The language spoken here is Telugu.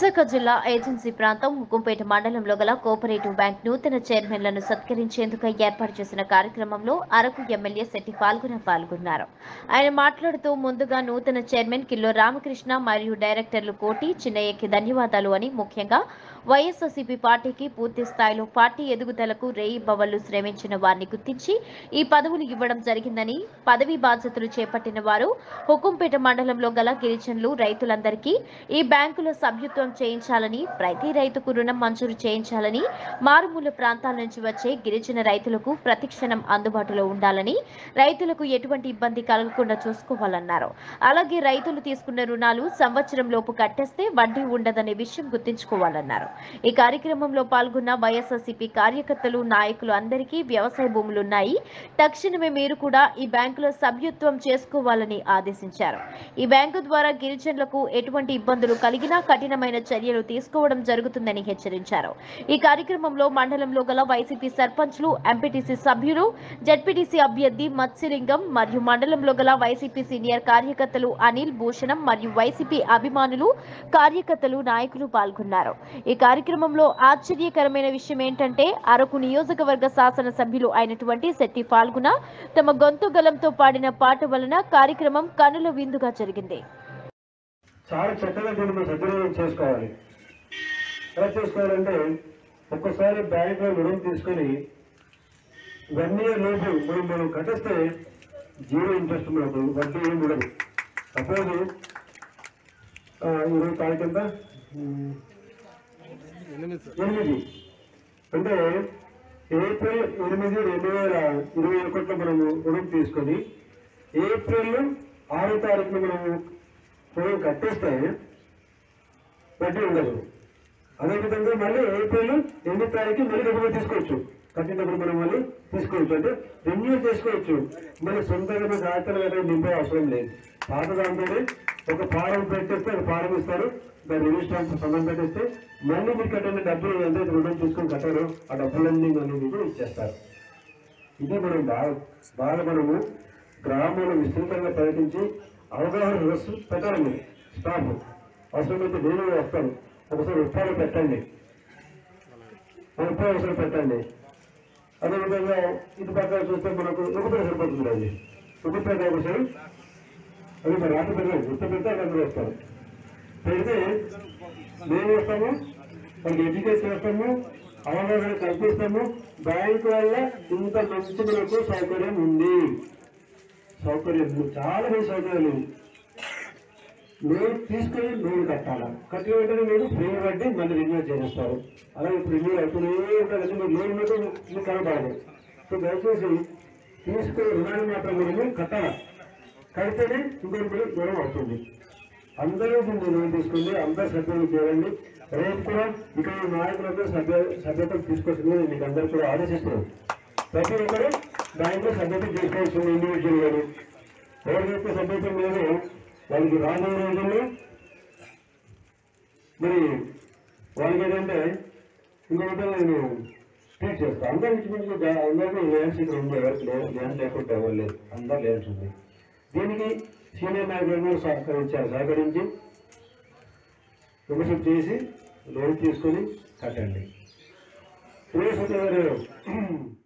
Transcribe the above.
విశాఖ జిల్లా ఏజెన్సీ ప్రాంతం హుకుంపేట మండలంలో గల కోఆపరేటివ్ బ్యాంక్ నూతన చైర్మన్లను సత్కరించేందుకు ఏర్పాటు చేసిన కార్యక్రమంలో అరకు ఎమ్మెల్యే శెట్టి పాల్గొన పాల్గొన్నారు ఆయన మాట్లాడుతూ ముందుగా నూతన చైర్మన్ కిల్లో రామకృష్ణ మరియు డైరెక్టర్లు కోటి చిన్నయ్యకి ధన్యవాదాలు అని ముఖ్యంగా వైఎస్ఆర్సీపీ పార్టీకి పూర్తి స్థాయిలో పార్టీ ఎదుగుదలకు రేయి బవళ్లు శ్రమించిన వారిని గుర్తించి ఈ పదవులు ఇవ్వడం జరిగిందని పదవి బాధ్యతలు చేపట్టిన వారు హుకుంపేట మండలంలో గల గిరిజనులు రైతులందరికీ ఈ బ్యాంకులో సభ్యత్వం చేయించాలని ప్రతి రైతుకు రుణం మంజూరు చేయించాలని మారుమూల ప్రాంతాల నుంచి వచ్చే గిరిజన రైతులకు ప్రతిక్షణం అందుబాటులో ఉండాలని రైతులకు ఎటువంటి ఇబ్బంది కలగకుండా చూసుకోవాలన్నారు అలాగే రైతులు తీసుకున్న రుణాలు సంవత్సరం లోపు కట్టేస్తే వడ్డీ ఉండదనే విషయం గుర్తుంచుకోవాలన్నారు ఈ కార్యక్రమంలో పాల్గొన్న వైఎస్ఆర్సీపీ కార్యకర్తలు నాయకులు అందరికీ వ్యవసాయ భూములున్నాయి తక్షణమే మీరు కూడా ఈ బ్యాంకులో సభ్యత్వం చేసుకోవాలని ఆదేశించారు ఈ బ్యాంకు ద్వారా గిరిజనులకు ఎటువంటి ఇబ్బందులు కలిగినా కఠినమైన చర్యలు తీసుకోవడం జరుగుతుందని హెచ్చరించారు ఈ కార్యక్రమంలో మండలంలో గల వైసీపీ సర్పంచ్లు ఎంపీటీసీ సభ్యులు జడ్పీటీసీ అభ్యర్థి మత్స్యలింగం మరియు మండలంలో గల వైసీపీ సీనియర్ కార్యకర్తలు అనిల్ భూషణం మరియు వైసీపీ అభిమానులు కార్యకర్తలు నాయకులు పాల్గొన్నారు ఈ కార్యక్రమంలో ఆశ్చర్యకరమైన విషయం ఏంటంటే అరకు నియోజకవర్గ శాసన సభ్యులు అయినటువంటి శెట్టి పాల్గొన తమ గొంతు గలంతో పాడిన పాట వలన కార్యక్రమం కనుల విందుగా జరిగింది చాలా చక్కగా దీన్ని మనం సద్వినియోగం చేసుకోవాలి ఎలా చేసుకోవాలంటే ఒక్కసారి బ్యాంకులో రుణం తీసుకొని వన్ ఇయర్ లోపు మనం మనం కట్టేస్తే జీరో ఇంట్రెస్ట్ మనకు వడ్డీ ఏమి ఉండదు సపోజ్ ఈరోజు తారీఖు ఎంత ఉమ్, ఎనిమిది అంటే ఏప్రిల్ ఎనిమిది రెండు వేల ఇరవై ఒకటిలో మనము రుణం తీసుకొని ఏప్రిల్ ఆరో తారీఖున మనము రుణం కట్టేస్తే వడ్డీ ఉండదు అదేవిధంగా మళ్ళీ ఏప్రిల్ ఎనిమిది తారీఖు మళ్ళీ డబ్బులు తీసుకోవచ్చు కట్టినప్పుడు మనం మళ్ళీ తీసుకోవచ్చు అంటే రెన్యూ చేసుకోవచ్చు మళ్ళీ సొంతంగా మన కాగితాలు అనేది నింపే అవసరం లేదు పాత దాంతోనే ఒక ఫారం పెట్టేస్తే ఒక ఫారం ఇస్తారు దాని రెన్యూ స్టాంప్ సంబంధం పెట్టేస్తే మళ్ళీ మీరు కట్టిన డబ్బులు ఎంతైతే రుణం తీసుకొని కట్టారో ఆ డబ్బులన్నీ మళ్ళీ మీకు ఇచ్చేస్తారు ఇది మనం బాగా బాగా మనము గ్రామంలో విస్తృతంగా పర్యటించి అవగాహన సదస్సు పెట్టాలి మీరు స్టాఫ్ అవసరమైతే నేను వస్తాను ఒకసారి ఉత్పాదన పెట్టండి ముప్పై అవసరం పెట్టండి అదేవిధంగా ఇటు పక్కన చూస్తే మనకు ఒకటే సరిపోతుంది అది ఒకటే ఒకసారి అది మరి రాత్రి పెట్టండి గుర్తు పెడితే అందరూ వస్తారు పెడితే మేము వస్తాము వాళ్ళకి ఎడ్యుకేట్ చేస్తాము అవగాహన కల్పిస్తాము బ్యాంక్ వల్ల ఇంత మంచి మనకు సౌకర్యం ఉంది సౌకర్యం ఉంది. చాలా మంది సౌకర్యాలు ఉంది లోన్ తీసుకొని లోన్ కట్టాలా కట్టిన వెంటనే మీరు ఫ్రీ వడ్డీ మళ్ళీ రిన్యూ చేస్తారు అలాగే ఇప్పుడు రిన్యూ అవుతూనే ఉంటుంది మీరు లోన్ ఉన్నట్టు మీకు కనపడదు సో దయచేసి తీసుకునే రుణాన్ని మాత్రం మనము కట్టాలా కడితేనే ఇంకొకటి కూడా రుణం అవుతుంది అందరూ దీన్ని లోన్ తీసుకుంది అందరు సభ్యులు చేయండి రేపు కూడా ఇక్కడ ఉన్న నాయకులందరూ సభ్య సభ్యత్వం తీసుకొస్తుంది మీకు అందరూ కూడా ఆదేశిస్తున్నాం ప్రతి ఒక్కరు బ్యాంకులో సభ్యత్వం తీసుకోవాల్సింది ఇండివిజువల్ గారు ఎవరికైతే సభ్యత్వం లేదు వాళ్ళకి రాబోయే రోజుల్లో మరి వాళ్ళకి ఏంటంటే ఇంకొకటి నేను ట్రీట్ చేస్తాను అందరికి మీకు అందరికీ ల్యాండ్స్ ఇక్కడ ఉంది ఎవరికి ల్యాండ్ లేకుండా ఎవరు లేదు అందరు ల్యాండ్స్ ఉంది దీనికి సీనియర్ నాయకులు సహకరించారు సహకరించి విమర్శలు చేసి లోన్ తీసుకొని కట్టండి సురేష్ గారు